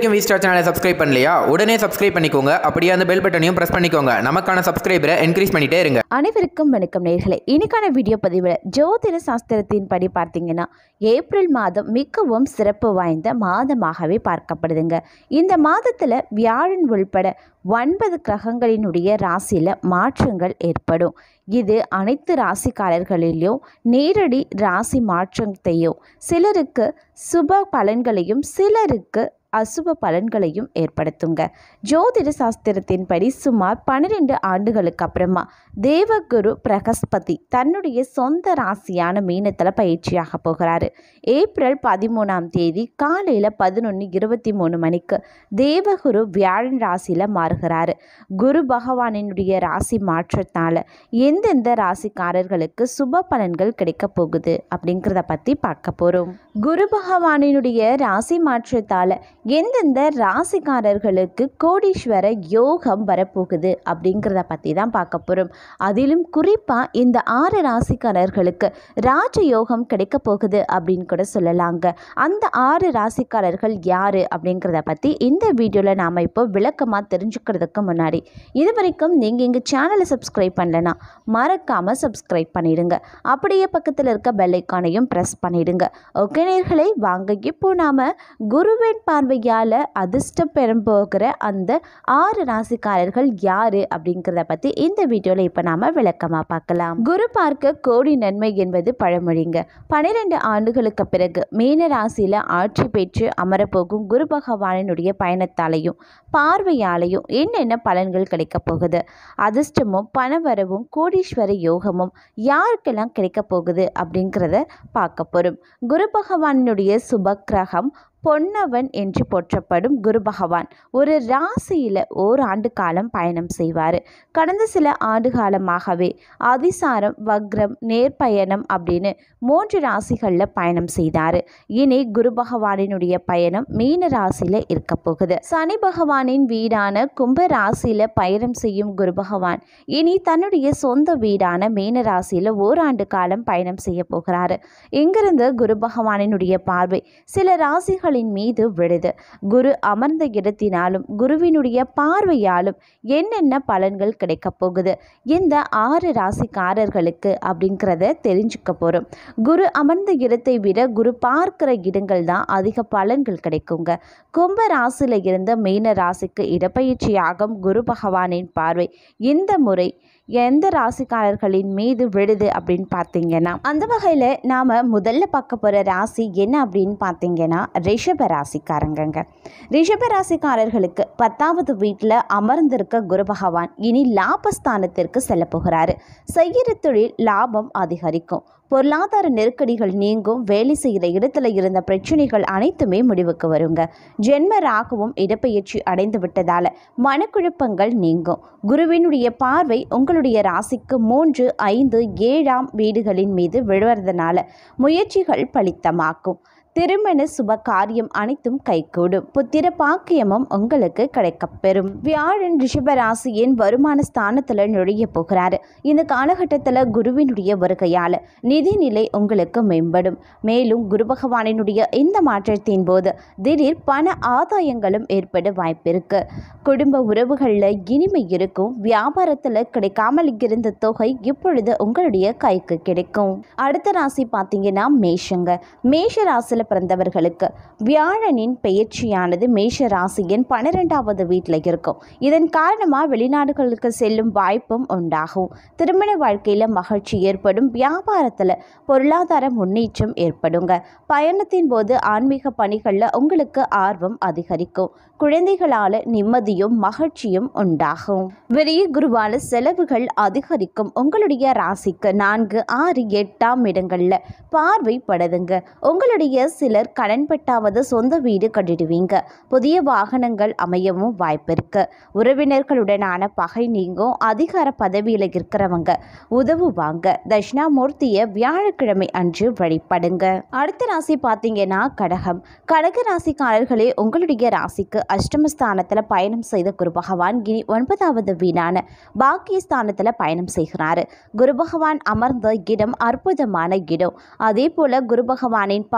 வரைக்கும் V star சேனலை subscribe பண்ணலையா உடனே சப்ஸ்கிரைப் பண்ணிக்கோங்க அப்படியே அந்த பெல் பட்டனையும் ப்ரெஸ் பண்ணிக்கோங்க நமக்கான சப்ஸ்கிரைபரை என்கரேஜ் பண்ணிட்டே இருங்க அனைவருக்கும் வணக்கம் நேர்களே இன்னைக்கான வீடியோ பதிவில் ஜோதிட சாஸ்திரத்தின் படி பார்த்தீங்கன்னா ஏப்ரல் மாதம் மிகவும் சிறப்பு வாய்ந்த மாதமாகவே பார்க்கப்படுதுங்க இந்த மாதத்தில் வியாழன் உள்பட ஒன்பது கிரகங்களினுடைய ராசியில் மாற்றங்கள் ஏற்படும் இது அனைத்து ராசிக்காரர்களிலும் நேரடி ராசி மாற்றத்தையும் சிலருக்கு சுப பலன்களையும் சிலருக்கு அசுப பலன்களையும் ஏற்படுத்துங்க ஜோதிட சாஸ்திரத்தின்படி சுமார் பன்னிரெண்டு ஆண்டுகளுக்கு அப்புறமா தேவகுரு பிரகஸ்பதி தன்னுடைய சொந்த ராசியான மீனத்தில் பயிற்சியாக போகிறாரு ஏப்ரல் பதிமூணாம் தேதி காலையில் பதினொன்று இருபத்தி மூணு மணிக்கு தேவகுரு வியாழன் ராசியில் மாறுகிறாரு குரு பகவானினுடைய ராசி மாற்றத்தால் எந்தெந்த ராசிக்காரர்களுக்கு சுப பலன்கள் கிடைக்க போகுது அப்படிங்கிறத பற்றி பார்க்க போகிறோம் குரு பகவானினுடைய ராசி மாற்றத்தால் எந்தெந்த ராசிக்காரர்களுக்கு கோடீஸ்வர யோகம் வரப்போகுது அப்படிங்கிறத பற்றி தான் பார்க்க போகிறோம் அதிலும் குறிப்பாக இந்த ஆறு ராசிக்காரர்களுக்கு ராஜ யோகம் கிடைக்க போகுது அப்படின்னு கூட சொல்லலாங்க அந்த ஆறு ராசிக்காரர்கள் யார் அப்படிங்கிறத பற்றி இந்த வீடியோவில் நாம் இப்போ விளக்கமாக தெரிஞ்சுக்கிறதுக்கு முன்னாடி இது வரைக்கும் நீங்கள் எங்கள் சேனலை சப்ஸ்கிரைப் பண்ணலனா மறக்காமல் சப்ஸ்கிரைப் பண்ணிடுங்க அப்படியே பக்கத்தில் இருக்க பெல் ஐக்கானையும் ப்ரெஸ் பண்ணிடுங்க ஓகே நேர்களே வாங்க இப்போ நாம் குருவின் பார்வையால் அதிர்ஷ்டம் பெறும் போகிற அந்த ஆறு ராசிக்காரர்கள் யார் அப்படிங்கிறத பற்றி இந்த வீடியோவில் இப்போ நாம் விளக்கமாக பார்க்கலாம் குரு பார்க்க கோடி நன்மை என்பது பழமொழிங்க பன்னிரெண்டு ஆண்டுகளுக்கு பிறகு மீன ராசியில் ஆட்சி பெற்று அமரப்போகும் குரு பகவானினுடைய பயணத்தாலையும் பார்வையாலையும் என்னென்ன பலன்கள் கிடைக்க போகுது அதிர்ஷ்டமும் பணவரவும் கோடீஸ்வர யோகமும் யாருக்கெல்லாம் கிடைக்க போகுது அப்படிங்கிறத பார்க்க போகிறோம் குரு பகவானுடைய சுப கிரகம் பொன்னவன் என்று போற்றப்படும் குரு பகவான் ஒரு ராசியில் ஓராண்டு காலம் பயணம் செய்வார் கடந்த சில ஆண்டு காலமாகவே அதிசாரம் வக்ரம் நேர்பயணம் அப்படின்னு மூன்று ராசிகளில் பயணம் செய்தார் இனி குரு பகவானினுடைய பயணம் மீன ராசியில் இருக்க போகுது சனி பகவானின் வீடான கும்ப ராசியில் பயணம் செய்யும் குரு பகவான் இனி தன்னுடைய சொந்த வீடான மீன ராசியில் ஓராண்டு காலம் பயணம் செய்ய போகிறாரு இங்கிருந்து குரு பகவானினுடைய பார்வை சில ராசிகளின் மீது விழுது குரு அமர்ந்த இடத்தினாலும் குருவினுடைய பார்வையாலும் என்னென்ன பலன்கள் கிடைக்க போகுது இந்த ஆறு ராசிக்காரர்களுக்கு அப்படிங்கிறத தெரிஞ்சுக்க போகிறோம் குரு அமர்ந்த இடத்தை விட குரு பார்க்கிற இடங்கள் தான் அதிக பலன்கள் கிடைக்குங்க கும்ப ராசியில் இருந்த மீன ராசிக்கு இடப்பயிற்சியாகும் குரு பகவானின் பார்வை இந்த முறை எந்த ராசிக்காரர்களின் மீது விழுது அப்படின்னு பார்த்தீங்கன்னா அந்த வகையில் நாம் முதல்ல பார்க்க போகிற ராசி என்ன அப்படின்னு பார்த்தீங்கன்னா ரிஷப ராசிக்காரங்கங்க ரிஷப ராசிக்காரர்களுக்கு பத்தாவது வீட்டில் அமர்ந்திருக்க குரு பகவான் இனி லாபஸ்தானத்திற்கு செல்ல போகிறாரு செய்கிற தொழில் லாபம் அதிகரிக்கும் பொருளாதார நெருக்கடிகள் நீங்கும் வேலை செய்கிற இடத்துல இருந்த பிரச்சனைகள் அனைத்துமே முடிவுக்கு வருங்க ஜென்ம ராகுவும் இடப்பெயர்ச்சி அடைந்து விட்டதால மனக்குழப்பங்கள் நீங்கும் குருவினுடைய பார்வை உங்களுடைய ராசிக்கு மூன்று ஐந்து ஏழாம் வீடுகளின் மீது விழுவதனால முயற்சிகள் பலித்தமாக்கும் திருமண சுப காரியம் அனைத்தும் கைகூடும் புத்திர பாக்கியமும் உங்களுக்கு கிடைக்கப்பெறும் வியாழன் ரிஷபராசியின் வருமான ஸ்தானத்தில் நுழைய போகிறாரு இந்த காலகட்டத்தில் குருவினுடைய வருகையால் நிதிநிலை உங்களுக்கு மேம்படும் மேலும் குரு பகவானினுடைய இந்த மாற்றத்தின் போது திடீர் பண ஆதாயங்களும் ஏற்பட வாய்ப்பிருக்கு குடும்ப உறவுகளில் இனிமை இருக்கும் வியாபாரத்தில் கிடைக்காமல் இருந்த தொகை இப்பொழுது உங்களுடைய கைக்கு கிடைக்கும் அடுத்த ராசி பார்த்தீங்கன்னா மேஷங்க மேஷ ராசியில் பிறந்தவர்களுக்கு வியாழனின் பெயர்ச்சியானது மேஷ ராசியின் பன்னிரெண்டாவது வீட்டில் இருக்கும் இதன் காரணமாக வெளிநாடுகளுக்கு செல்லும் வாய்ப்பும் உண்டாகும் திருமண வாழ்க்கையில் மகிழ்ச்சி ஏற்படும் வியாபாரத்தில் பொருளாதார முன்னேற்றம் ஏற்படுங்க பயணத்தின் போது ஆன்மீக பணிகளில் உங்களுக்கு ஆர்வம் அதிகரிக்கும் குழந்தைகளால் நிம்மதியும் மகிழ்ச்சியும் உண்டாகும் விரைய குருவால செலவுகள் அதிகரிக்கும் உங்களுடைய ராசிக்கு நான்கு ஆறு எட்டாம் இடங்களில் பார்வைப்படுதுங்க உங்களுடைய சிலர் கடன்பட்டாவது சொந்த வீடு கட்டிடுவீங்க புதிய வாகனங்கள் அமையவும் வாய்ப்பு இருக்கு உறவினர்களுடனான பகை நீங்கும் அதிகார பதவியில் இருக்கிறவங்க உதவுவாங்க தட்சிணாமூர்த்தியை வியாழக்கிழமை அன்று வழிபடுங்க அடுத்த ராசி பார்த்தீங்கன்னா கடகம் கடக ராசிக்காரர்களே உங்களுடைய ராசிக்கு அஷ்டமஸ்தானத்தில் பயணம் செய்த குரு பகவான் இனி ஒன்பதாவது வீடான பாக்கியஸ்தானத்தில் பயணம் செய்கிறாரு குரு பகவான் அமர்ந்த இடம் அற்புதமான இடம் அதே போல குரு பகவானின் பார்வையும்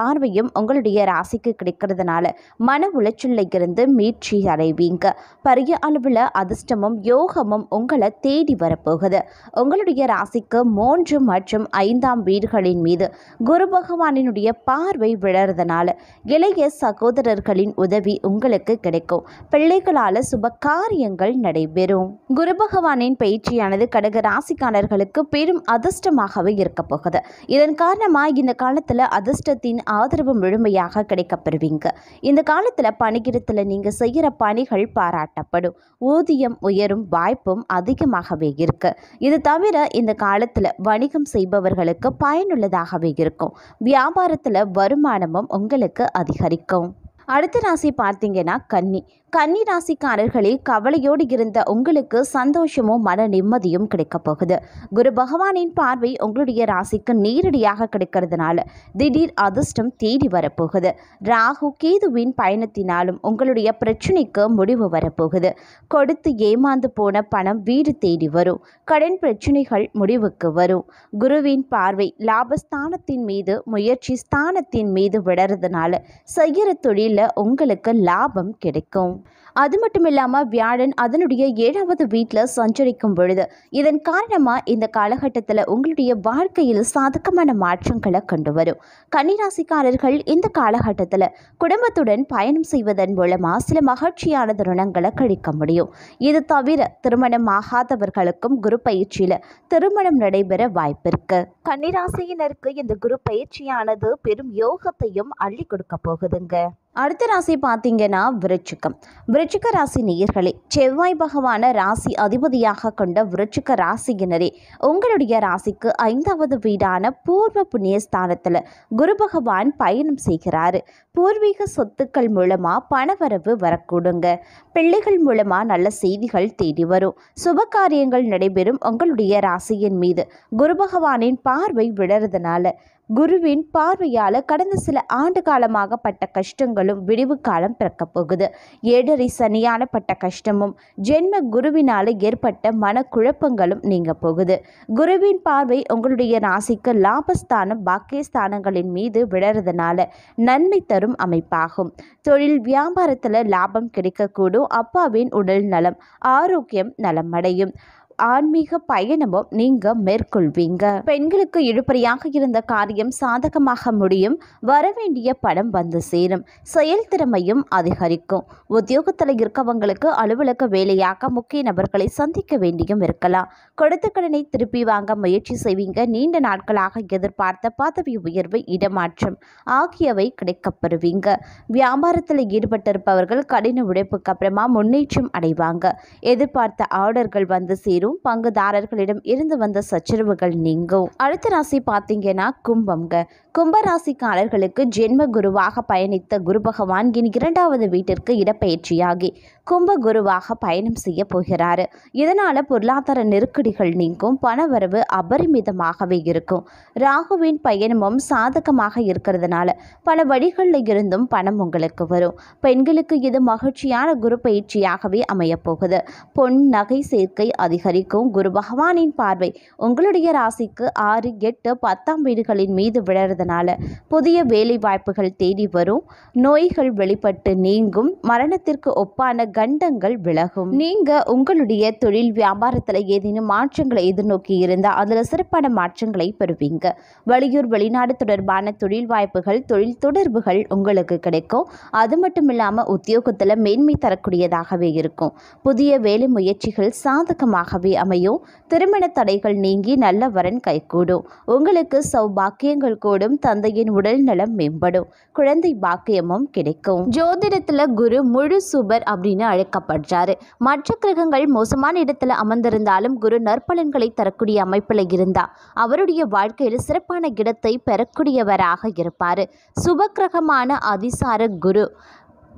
நன்மையும் உங்களுடைய ராசிக்கு கிடைக்கிறதுனால மன உளைச்சலில் இருந்து மீட்சி அடைவீங்க பெரிய அளவில் அதிர்ஷ்டமும் யோகமும் உங்களை தேடி வரப்போகுது உங்களுடைய ராசிக்கு மூன்று மற்றும் ஐந்தாம் வீடுகளின் மீது குரு பகவானினுடைய பார்வை விழறதுனால இளைய சகோதரர்களின் உதவி உங்களுக்கு கிடைக்கும் பிள்ளைகளால் சுப காரியங்கள் நடைபெறும் குரு பகவானின் பயிற்சியானது கடக ராசிக்காரர்களுக்கு பெரும் அதிர்ஷ்டமாகவே இருக்க போகுது இதன் காரணமாக இந்த காலத்தில் அதிர்ஷ்டத்தின் ஆதரவு முழுமையாக கிடைக்கப்பெறுவீங்க இந்த காலத்தில் பணிகிடத்தில் நீங்கள் செய்கிற பணிகள் பாராட்டப்படும் ஊதியம் உயரும் வாய்ப்பும் அதிகமாகவே இருக்கு இது தவிர இந்த காலத்தில் வணிகம் செய்பவர்களுக்கு பயனுள்ளதாகவே இருக்கும் வியாபாரத்தில் வருமானமும் உங்களுக்கு அதிகரிக்கும் அடுத்த ராசி பார்த்தீங்கன்னா கன்னி கன்னி ராசிக்காரர்களே கவலையோடு இருந்த உங்களுக்கு சந்தோஷமும் மன நிம்மதியும் கிடைக்கப் போகுது குரு பகவானின் பார்வை உங்களுடைய ராசிக்கு நேரடியாக கிடைக்கிறதுனால திடீர் அதிர்ஷ்டம் தேடி வரப்போகுது ராகு கேதுவின் பயணத்தினாலும் உங்களுடைய பிரச்சனைக்கு முடிவு வரப்போகுது கொடுத்து ஏமாந்து போன பணம் வீடு தேடி வரும் கடன் பிரச்சனைகள் முடிவுக்கு வரும் குருவின் பார்வை லாபஸ்தானத்தின் மீது முயற்சி ஸ்தானத்தின் மீது விடறதுனால செய்கிற தொழிலில் உங்களுக்கு லாபம் கிடைக்கும் அது மட்டும் இல்லாமல் வியாழன் அதனுடைய ஏழாவது வீட்டில் சஞ்சரிக்கும் பொழுது இதன் காரணமாக இந்த காலகட்டத்தில் உங்களுடைய வாழ்க்கையில் சாதகமான மாற்றங்களை கொண்டு வரும் கன்னிராசிக்காரர்கள் இந்த காலகட்டத்தில் குடும்பத்துடன் பயணம் செய்வதன் மூலமாக சில மகிழ்ச்சியான தருணங்களை கழிக்க முடியும் இது தவிர திருமணம் ஆகாதவர்களுக்கும் குரு பயிற்சியில் திருமணம் நடைபெற வாய்ப்பிருக்கு கன்னிராசியினருக்கு இந்த குரு பயிற்சியானது பெரும் யோகத்தையும் அள்ளி கொடுக்க போகுதுங்க அடுத்த ராசி பார்த்தீங்கன்னா விருச்சிகம் விருச்சிக ராசி நேயர்களே செவ்வாய் பகவான ராசி அதிபதியாக கொண்ட விருச்சிக ராசியினரே உங்களுடைய ராசிக்கு ஐந்தாவது வீடான பூர்வ புண்ணிய ஸ்தானத்தில் குரு பகவான் பயணம் செய்கிறாரு பூர்வீக சொத்துக்கள் மூலமாக பணவரவு வரக்கூடுங்க பிள்ளைகள் மூலமாக நல்ல செய்திகள் தேடி வரும் சுப காரியங்கள் நடைபெறும் உங்களுடைய ராசியின் மீது குரு பகவானின் பார்வை விழறதுனால குருவின் பார்வையால் கடந்த சில ஆண்டு காலமாக பட்ட கஷ்டங்களும் விடிவு காலம் பிறக்கப் போகுது ஏழரை சனியான பட்ட கஷ்டமும் ஜென்ம குருவினால் ஏற்பட்ட மனக்குழப்பங்களும் நீங்க போகுது குருவின் பார்வை உங்களுடைய ராசிக்கு லாபஸ்தானம் பாக்கியஸ்தானங்களின் மீது விழறதுனால நன்மை தரும் அமைப்பாகும் தொழில் வியாபாரத்தில் லாபம் கிடைக்கக்கூடும் அப்பாவின் உடல் நலம் ஆரோக்கியம் நலமடையும் ஆன்மீக பயணமும் நீங்க மேற்கொள்வீங்க பெண்களுக்கு இழுபறியாக இருந்த காரியம் சாதகமாக முடியும் வரவேண்டிய பணம் வந்து சேரும் செயல்திறமையும் அதிகரிக்கும் உத்தியோகத்தில் இருக்கவங்களுக்கு அலுவலக வேலையாக முக்கிய நபர்களை சந்திக்க வேண்டியும் இருக்கலாம் கொடுத்த கடனை திருப்பி வாங்க முயற்சி செய்வீங்க நீண்ட நாட்களாக எதிர்பார்த்த பதவி உயர்வு இடமாற்றம் ஆகியவை கிடைக்கப்பெறுவீங்க வியாபாரத்தில் ஈடுபட்டிருப்பவர்கள் கடின உழைப்புக்கு அப்புறமா முன்னேற்றம் அடைவாங்க எதிர்பார்த்த ஆர்டர்கள் வந்து சேரும் பங்குதாரர்களிடம் இருந்து வந்த சச்சரவுகள் நீங்கும் அடுத்த ராசி பார்த்தீங்கன்னா கும்பம்ங்க கும்ப ராசிக்காரர்களுக்கு ஜென்ம குருவாக பயணித்த குரு பகவான் இனி இரண்டாவது வீட்டிற்கு இடப்பெயர்ச்சியாகி கும்ப குருவாக பயணம் செய்ய போகிறாரு இதனால பொருளாதார நெருக்கடிகள் நீங்கும் பணவரவு அபரிமிதமாகவே இருக்கும் ராகுவின் பயணமும் சாதகமாக இருக்கிறதுனால பல வழிகளில் இருந்தும் பணம் உங்களுக்கு வரும் பெண்களுக்கு இது மகிழ்ச்சியான குரு பயிற்சியாகவே அமையப் போகுது பொன் நகை சேர்க்கை அதிகரிக்கும் குரு பகவானின் பார்வை உங்களுடைய ராசிக்கு ஆறு எட்டு பத்தாம் வீடுகளின் மீது விழறதுனால புதிய வேலை வாய்ப்புகள் தேடி வரும் நோய்கள் வெளிப்பட்டு நீங்கும் மரணத்திற்கு ஒப்பான கண்டங்கள் விலகும் நீங்க உங்களுடைய தொழில் வியாபாரத்தில் ஏதேனும் மாற்றங்களை எதிர்நோக்கி இருந்தால் அதில் சிறப்பான மாற்றங்களை பெறுவீங்க வெளியூர் வெளிநாடு தொடர்பான தொழில் வாய்ப்புகள் தொழில் தொடர்புகள் உங்களுக்கு கிடைக்கும் அது மட்டும் இல்லாமல் உத்தியோகத்தில் மேன்மை தரக்கூடியதாகவே இருக்கும் புதிய வேலை முயற்சிகள் சாதகமாகவே அமையும் திருமண தடைகள் நீங்கி நல்ல வரன் கைகூடும் உங்களுக்கு சௌபாக்கியங்கள் கூடும் தந்தையின் உடல் நலம் மேம்படும் குழந்தை பாக்கியமும் கிடைக்கும் ஜோதிடத்தில் குரு முழு சுபர் அப்படின்னு அழைக்கப்படுறாரு மற்ற கிரகங்கள் மோசமான இடத்துல அமர்ந்திருந்தாலும் குரு நற்பலன்களை தரக்கூடிய அமைப்பில் இருந்தா அவருடைய வாழ்க்கையில் சிறப்பான இடத்தை பெறக்கூடியவராக இருப்பார் சுப கிரகமான அதிசார குரு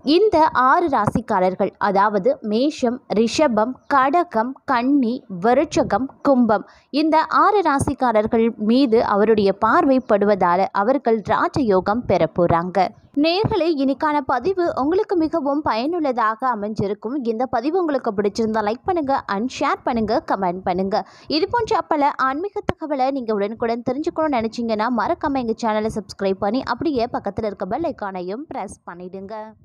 இந்த ஆறு ராசிக்காரர்கள் அதாவது மேஷம் ரிஷபம் கடகம் கன்னி விருச்சகம் கும்பம் இந்த ஆறு ராசிக்காரர்கள் மீது அவருடைய பார்வை படுவதால் அவர்கள் ராஜயோகம் பெற போகிறாங்க நேர்களே இன்னைக்கான பதிவு உங்களுக்கு மிகவும் பயனுள்ளதாக அமைஞ்சிருக்கும் இந்த பதிவு உங்களுக்கு பிடிச்சிருந்தா லைக் பண்ணுங்க அண்ட் ஷேர் பண்ணுங்க கமெண்ட் பண்ணுங்க இது போன்ற பல ஆன்மீக தகவலை நீங்க உடனுக்குடன் தெரிஞ்சுக்கணும்னு நினைச்சீங்கன்னா மறக்காம எங்க சேனலை சப்ஸ்கிரைப் பண்ணி அப்படியே பக்கத்தில் இருக்க பெல் ஐக்கானையும் ப்ரெஸ் பண்ணிடுங்க